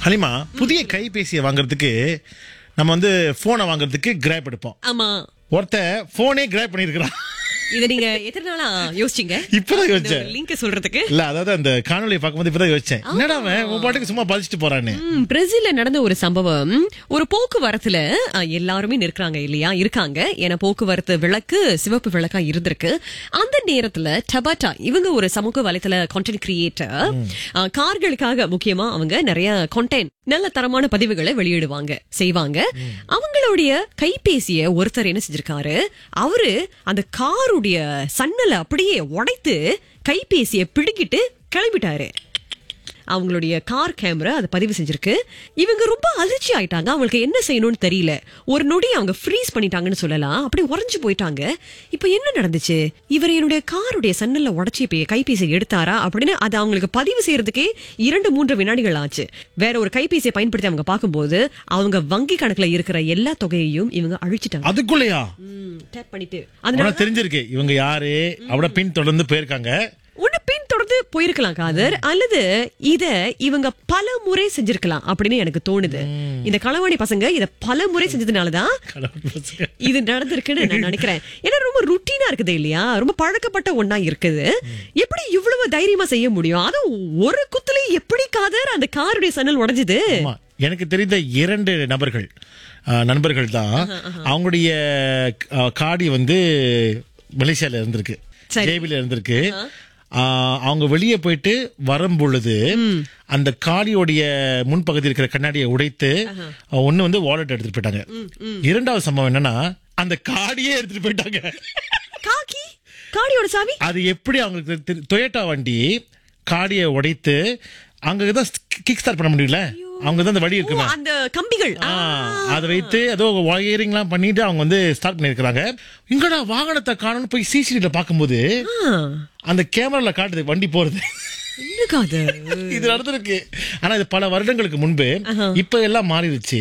ஹலிமா புதிய கைபேசியை வாங்குறதுக்கு நம்ம வந்து போனை வாங்குறதுக்கு கிராப் எடுப்போம் ஆமா ஒருத்தன் போனே கிராப் பண்ணிருக்கிறான் இத நீங்க எத்தனை நாளா யோசிச்சீங்க இப்பதான் யோசிச்சேன் லிங்க் சொல்றதுக்கு இல்ல அதாவது அந்த காணொலியை பார்க்கும்போது இப்பதான் யோசிச்சேன் என்னடா அவன் உன் பாட்டுக்கு சும்மா பதிச்சுட்டு போறான்னு ம், பிரேசில்ல நடந்த ஒரு சம்பவம் ஒரு போக்குவரத்துல அ, எல்லாருமே நிற்கிறாங்க இல்லையா இருக்காங்க ஏன்னா போக்குவரத்து விளக்கு சிவப்பு விளக்கா இருந்திருக்கு அந்த நேரத்துல டபாட்டா இவங்க ஒரு சமூக வலைத்தள கான்டென்ட் கிரியேட்டர் கார்களுக்காக முக்கியமா அவங்க நிறைய கான்டென்ட் நல்ல தரமான பதிவுகளை வெளியிடுவாங்க செய்வாங்க அவங்களுடைய கைபேசிய ஒருத்தர் என்ன செஞ்சிருக்காரு அவரு அந்த காருடைய சன்னலை அப்படியே உடைத்து கைபேசிய பிடுங்கிட்டு கிளம்பிட்டாரு அவங்களுடைய கார் கேமரா அதை பதிவு செஞ்சிருக்கு இவங்க ரொம்ப அதிர்ச்சி ஆயிட்டாங்க அவங்களுக்கு என்ன செய்யணும்னு தெரியல ஒரு நொடி அவங்க ஃப்ரீஸ் பண்ணிட்டாங்கன்னு சொல்லலாம் அப்படியே உறைஞ்சு போயிட்டாங்க இப்போ என்ன நடந்துச்சு இவர் என்னுடைய காருடைய சன்னல்ல உடைச்சி இப்ப கைபேசி எடுத்தாரா அப்படின்னு அது அவங்களுக்கு பதிவு செய்யறதுக்கே இரண்டு மூன்று வினாடிகள் ஆச்சு வேற ஒரு கைபேசியை பயன்படுத்தி அவங்க பார்க்கும்போது அவங்க வங்கி கணக்குல இருக்கிற எல்லா தொகையையும் இவங்க அழிச்சிட்டாங்க அதுக்குள்ளயா டேப் பண்ணிட்டு அதனால உனக்கு தெரிஞ்சிருக்கு இவங்க யாரு அவட பின் தொடர்ந்து போயிருக்காங்க ஒண்ணு பின் தொடர்ந்து போயிருக்கலாம் காதர் அல்லது இத இவங்க பல முறை செஞ்சிருக்கலாம் அப்படின்னு எனக்கு தோணுது இந்த களவாணி பசங்க இத பல முறை செஞ்சதுனாலதான் கடவுள் பசங்க. இது நடந்திருக்குன்னு நான் நினைக்கிறேன் ஏன்னா ரொம்ப ருட்டீனா இருக்குது இல்லையா ரொம்ப பழக்கப்பட்ட ஒண்ணா இருக்குது எப்படி இவ்வளவு தைரியமா செய்ய முடியும் அதுவும் ஒரு குத்துல எப்படி காதர் அந்த காருடைய சன்னல் உடைஞ்சது ஆமா எனக்கு தெரிந்த இரண்டு நபர்கள் அஹ், நண்பர்கள் தான் அவங்களுடைய அஹ், காடி வந்து மலேசியால இருந்திருக்கு சரி. ஜேபில இருந்திருக்கு அஹ், அவங்க வெளியே போயிட்டு வரும் பொழுது அந்த காடியோடைய முன்பகுதி இருக்கிற கண்ணாடியை உடைத்து ஒண்ணு வந்து வாலெட் எடுத்துட்டு போயிட்டாங்க இரண்டாவது சம்பவம் என்னன்னா அந்த காடியே எடுத்துட்டு போயிட்டாங்க காக்கி காடியோட சாவி அது எப்படி அவங்களுக்கு தெரி- டொயோட்டா வண்டி காடியை உடைத்து அங்க தான் கிக் ஸ்டார்ட் பண்ண முடியல அவங்க தான் அந்த வழி ஓ, இருக்குமே அந்த கம்பிகள் ஆ, அதை வைத்து ஏதோ ஒயரிங்லாம் பண்ணிட்டு அவங்க வந்து ஸ்டார்ட் பண்ணிருக்காங்க இங்கடா வாகனத்தை காணும்னு போய் சிசிடிவில பார்க்கும்போது ஆ, அந்த கேமரால காட்டுது வண்டி போறது என்ன காதர் இது நடந்திருக்கு ஆனா இது பல வருடங்களுக்கு முன்பு இப்ப எல்லாம் மாறிடுச்சு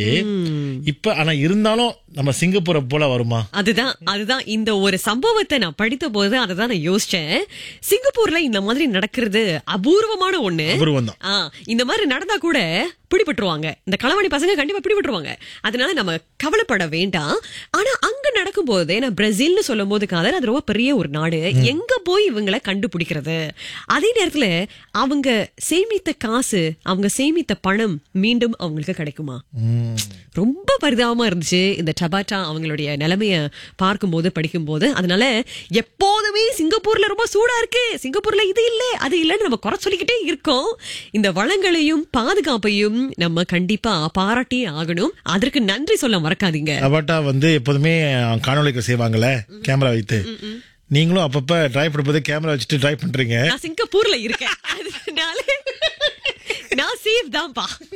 இப்ப ஆனா இருந்தாலும் நம்ம சிங்கப்பூரை போல வருமா அதுதான் அதுதான் இந்த ஒரு சம்பவத்தை நான் படித்த போது அதை தான் நான் யோசிச்சேன் சிங்கப்பூர்ல இந்த மாதிரி நடக்கிறது அபூர்வமான ஒண்ணு அபூர்வம் தான். ஆ, இந்த மாதிரி நடந்தா கூட பிடிபட்டுருவாங்க இந்த களவாணி பசங்க கண்டிப்பா பிடிபட்டுருவாங்க அதனால நம்ம கவலைப்பட வேண்டாம் ஆனா அங்க நடக்கும்போது நான் பிரேசில்னு சொல்லும் போது காதல் அது ரொம்ப பெரிய ஒரு நாடு எங்க போய் இவங்களை கண்டுபிடிக்கிறது அதே நேரத்துல அவங்க சேமித்த காசு அவங்க சேமித்த பணம் மீண்டும் அவங்களுக்கு கிடைக்குமா ரொம்ப பரிதாபமா இருந்துச்சு இந்த டபாட்டா அவங்களுடைய நிலைமைய பார்க்கும்போது படிக்கும்போது அதனால எப்போதுமே சிங்கப்பூர்ல ரொம்ப சூடா இருக்கு சிங்கப்பூர்ல இது இல்ல அது இல்லன்னு நம்ம குறை சொல்லிக்கிட்டே இருக்கோம் இந்த வளங்களையும் பாதுகாப்பையும் நம்ம கண்டிப்பா பாராட்டியே ஆகணும் அதற்கு நன்றி சொல்ல மறக்காதீங்க அபாட்டா வந்து எப்போதுமே காணொலிக்கு செய்வாங்கல்ல கேமரா வைத்து நீங்களும் அப்பப்ப டிரைவ் பண்ணும்போது கேமரா வச்சுட்டு டிரைவ் பண்றீங்க நான் சிங்கப்பூர்ல இருக்கேன் அதனால நான் சேஃப் தான்ப்பா